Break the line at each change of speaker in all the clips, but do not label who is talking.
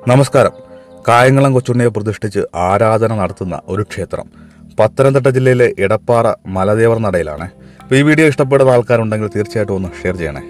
നമസ്കാരം കായംകുളം കൊച്ചുണ്ണിയെ പ്രതിഷ്ഠിച്ച് ആരാധന നടത്തുന്ന ഒരു ക്ഷേത്രം പത്തനംതിട്ട ജില്ലയിലെ എടപ്പാറ മലദേവർ നടയിലാണ് അപ്പോൾ ഈ വീഡിയോ ഇഷ്ടപ്പെടുന്ന ആൾക്കാരുണ്ടെങ്കിൽ തീർച്ചയായിട്ടും ഒന്ന് ഷെയർ ചെയ്യണേ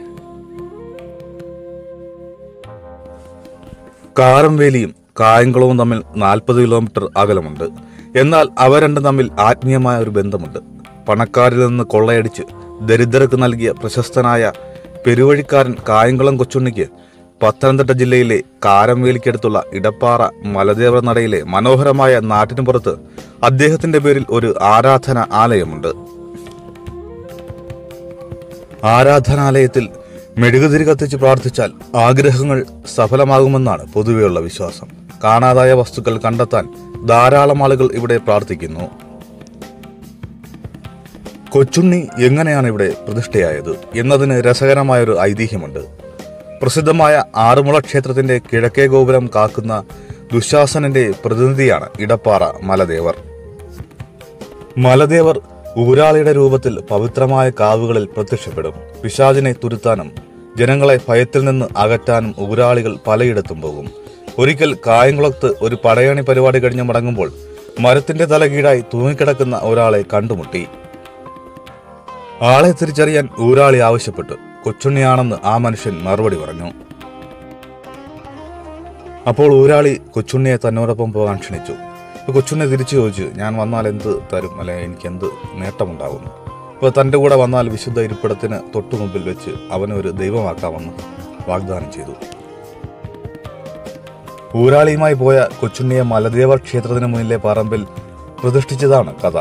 കാരംവേലിയും കായംകുളവും തമ്മിൽ നാൽപ്പത് കിലോമീറ്റർ അകലമുണ്ട് എന്നാൽ അവ രണ്ടും തമ്മിൽ ആത്മീയമായ ഒരു ബന്ധമുണ്ട് പണക്കാരിൽ നിന്ന് കൊള്ളയടിച്ച് ദരിദ്രർക്ക് നൽകിയ പ്രശസ്തനായ പെരുവഴിക്കാരൻ കായംകുളം കൊച്ചുണ്ണിക്ക് പത്തനംതിട്ട ജില്ലയിലെ കാരംവേലിക്കടുത്തുള്ള ഇടപ്പാറ മലദേവ നടയിലെ മനോഹരമായ നാട്ടിനു പുറത്ത് അദ്ദേഹത്തിന്റെ പേരിൽ ഒരു ആരാധന ആലയമുണ്ട് ആരാധനാലയത്തിൽ മെഴുകുതിരി കത്തിച്ച് പ്രാർത്ഥിച്ചാൽ ആഗ്രഹങ്ങൾ സഫലമാകുമെന്നാണ് പൊതുവെയുള്ള വിശ്വാസം കാണാതായ വസ്തുക്കൾ കണ്ടെത്താൻ ധാരാളം ആളുകൾ ഇവിടെ പ്രാർത്ഥിക്കുന്നു കൊച്ചുണ്ണി എങ്ങനെയാണ് ഇവിടെ പ്രതിഷ്ഠയായത് എന്നതിന് രസകരമായൊരു ഐതിഹ്യമുണ്ട് പ്രസിദ്ധമായ ആറുമുള ക്ഷേത്രത്തിന്റെ കിഴക്കേ ഗോപുരം കാക്കുന്ന ദുശാസനന്റെ പ്രതിനിധിയാണ് ഇടപ്പാറ മലദേവർ മലദേവർ ഊരാളിയുടെ രൂപത്തിൽ പവിത്രമായ കാവുകളിൽ പ്രത്യക്ഷപ്പെടും പിശാചിനെ തുരുത്താനും ജനങ്ങളെ ഭയത്തിൽ നിന്ന് അകറ്റാനും ഊരാളികൾ പലയിടത്തും പോകും ഒരിക്കൽ കായംകുളത്ത് ഒരു പടയണി പരിപാടി കഴിഞ്ഞ് മടങ്ങുമ്പോൾ മരത്തിന്റെ തലകീഴായി തൂങ്ങിക്കിടക്കുന്ന ഒരാളെ കണ്ടുമുട്ടി ആളെ തിരിച്ചറിയാൻ ഊരാളി ആവശ്യപ്പെട്ടു കൊച്ചുണ്ണിയാണെന്ന് ആ മനുഷ്യൻ മറുപടി പറഞ്ഞു അപ്പോൾ ഊരാളി കൊച്ചുണ്ണിയെ തന്നോടൊപ്പം പോകാൻ ക്ഷണിച്ചു അപ്പോൾ കൊച്ചുണ്ണി തിരിച്ചു ചോദിച്ചു ഞാൻ വന്നാൽ എന്ത് തരും അല്ലെ എനിക്ക് എന്ത് നേട്ടമുണ്ടാകും അപ്പോൾ തൻ്റെ കൂടെ വന്നാൽ വിശുദ്ധ ഇരിപ്പിടത്തിന് തൊട്ടു മുമ്പിൽ വെച്ച് അവനെ ഒരു ദൈവമാക്കാമെന്ന് വാഗ്ദാനം ചെയ്തു ഊരാളിയുമായി പോയ കൊച്ചുണ്ണിയെ മലദേവർ ക്ഷേത്രത്തിന് മുന്നിലെ പറമ്പിൽ പ്രതിഷ്ഠിച്ചതാണ് കഥ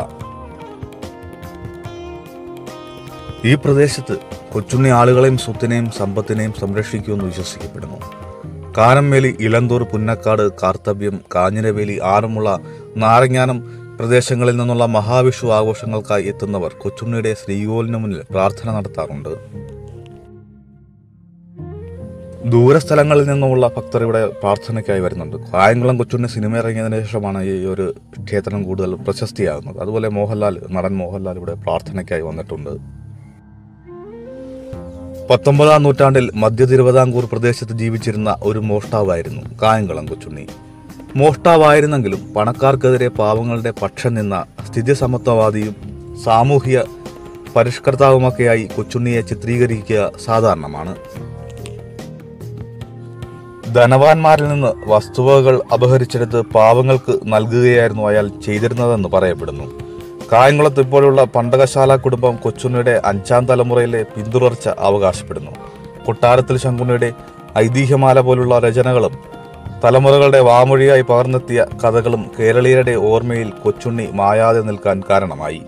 ഈ പ്രദേശത്ത് കൊച്ചുണ്ണി ആളുകളെയും സ്വത്തിനെയും സമ്പത്തിനെയും സംരക്ഷിക്കുമെന്ന് വിശ്വസിക്കപ്പെടുന്നു കാരംവേലി ഇളന്തൂർ പുന്നക്കാട് കാർത്തവ്യം കാഞ്ഞിരവേലി ആറന്മുള നാരങ്ങാനം പ്രദേശങ്ങളിൽ നിന്നുള്ള മഹാവിഷു ആഘോഷങ്ങൾക്കായി എത്തുന്നവർ കൊച്ചുണ്ണിയുടെ ശ്രീകോലിന് മുന്നിൽ പ്രാർത്ഥന നടത്താറുണ്ട് ദൂരസ്ഥലങ്ങളിൽ നിന്നുമുള്ള ഭക്തർ ഇവിടെ പ്രാർത്ഥനയ്ക്കായി വരുന്നുണ്ട് കായംകുളം കൊച്ചുണ്ണി സിനിമ ഇറങ്ങിയതിനു ശേഷമാണ് ഈ ഒരു ക്ഷേത്രം കൂടുതൽ പ്രശസ്തിയാകുന്നത് അതുപോലെ മോഹൻലാൽ നടൻ മോഹൻലാൽ ഇവിടെ പ്രാർത്ഥനയ്ക്കായി വന്നിട്ടുണ്ട് പത്തൊമ്പതാം നൂറ്റാണ്ടിൽ മധ്യ തിരുവിതാംകൂർ പ്രദേശത്ത് ജീവിച്ചിരുന്ന ഒരു മോഷ്ടാവായിരുന്നു കായംകുളം കൊച്ചുണ്ണി മോഷ്ടാവായിരുന്നെങ്കിലും പണക്കാർക്കെതിരെ പാവങ്ങളുടെ പക്ഷം നിന്ന സ്ഥിതിസമത്വവാദിയും സാമൂഹ്യ പരിഷ്കർത്താവുമൊക്കെയായി കൊച്ചുണ്ണിയെ ചിത്രീകരിക്കുക സാധാരണമാണ് ധനവാന്മാരിൽ നിന്ന് വസ്തുവകകൾ അപഹരിച്ചെടുത്ത് പാവങ്ങൾക്ക് നൽകുകയായിരുന്നു അയാൾ ചെയ്തിരുന്നതെന്ന് പറയപ്പെടുന്നു കായംകുളത്ത് ഇപ്പോഴുള്ള പണ്ടകശാല കുടുംബം കൊച്ചുണ്ണിയുടെ അഞ്ചാം തലമുറയിലെ പിന്തുടർച്ച അവകാശപ്പെടുന്നു കൊട്ടാരത്തിൽ ശങ്കുണ്ണിയുടെ ഐതിഹ്യമാല പോലുള്ള രചനകളും തലമുറകളുടെ വാമൊഴിയായി പകർന്നെത്തിയ കഥകളും കേരളീയരുടെ ഓർമ്മയിൽ കൊച്ചുണ്ണി മായാതെ നിൽക്കാൻ കാരണമായി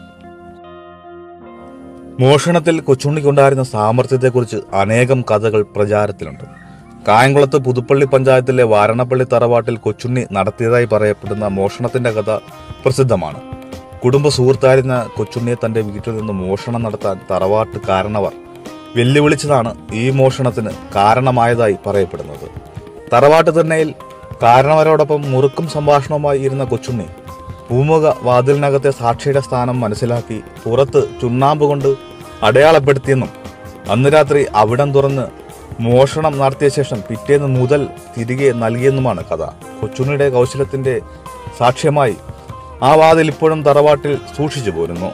മോഷണത്തിൽ കൊച്ചുണ്ണിക്കുണ്ടായിരുന്ന സാമർഥ്യത്തെക്കുറിച്ച് അനേകം കഥകൾ പ്രചാരത്തിലുണ്ട് കായംകുളത്ത് പുതുപ്പള്ളി പഞ്ചായത്തിലെ വാരണപ്പള്ളി തറവാട്ടിൽ കൊച്ചുണ്ണി നടത്തിയതായി പറയപ്പെടുന്ന മോഷണത്തിന്റെ കഥ പ്രസിദ്ധമാണ് കുടുംബ സുഹൃത്തായിരുന്ന കൊച്ചുണ്ണിയെ തന്റെ വീട്ടിൽ നിന്ന് മോഷണം നടത്താൻ തറവാട്ട് കാരണവർ വെല്ലുവിളിച്ചതാണ് ഈ മോഷണത്തിന് കാരണമായതായി പറയപ്പെടുന്നത് തറവാട്ട് തിണ്ണയിൽ കാരണവരോടൊപ്പം മുറുക്കും സംഭാഷണവുമായി ഇരുന്ന കൊച്ചുണ്ണി പൂമുഖ വാതിലിനകത്തെ സാക്ഷിയുടെ സ്ഥാനം മനസ്സിലാക്കി പുറത്ത് ചുണ്ണാമ്പ് കൊണ്ട് അടയാളപ്പെടുത്തിയെന്നും അന്ന് രാത്രി അവിടം തുറന്ന് മോഷണം നടത്തിയ ശേഷം പിറ്റേന്ന് മുതൽ തിരികെ നൽകിയെന്നുമാണ് കഥ കൊച്ചുണ്ണിയുടെ കൗശലത്തിന്റെ സാക്ഷ്യമായി ആ വാതിൽ ഇപ്പോഴും തറവാട്ടിൽ സൂക്ഷിച്ചു പോരുന്നു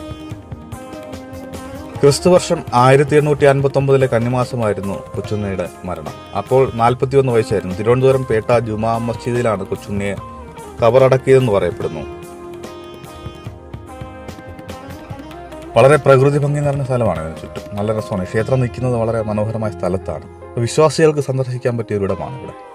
ക്രിസ്തുവർഷം ആയിരത്തി എണ്ണൂറ്റി അൻപത്തി ഒമ്പതിലെ കന്നിമാസമായിരുന്നു കൊച്ചുണ്ണിയുടെ മരണം അപ്പോൾ നാൽപ്പത്തിയൊന്ന് വയസ്സായിരുന്നു തിരുവനന്തപുരം പേട്ട ജുമാ മസ്ജിദിലാണ് കൊച്ചുണ്ണിയെ കബറടക്കിയതെന്ന് പറയപ്പെടുന്നു വളരെ പ്രകൃതി ഭംഗി നിറഞ്ഞ സ്ഥലമാണ് ഇതിന് ചുറ്റും നല്ല രസമാണ് ക്ഷേത്രം നിൽക്കുന്നത് വളരെ മനോഹരമായ സ്ഥലത്താണ് വിശ്വാസികൾക്ക് സന്ദർശിക്കാൻ പറ്റിയ ഒരിടമാണ് ഇവിടെ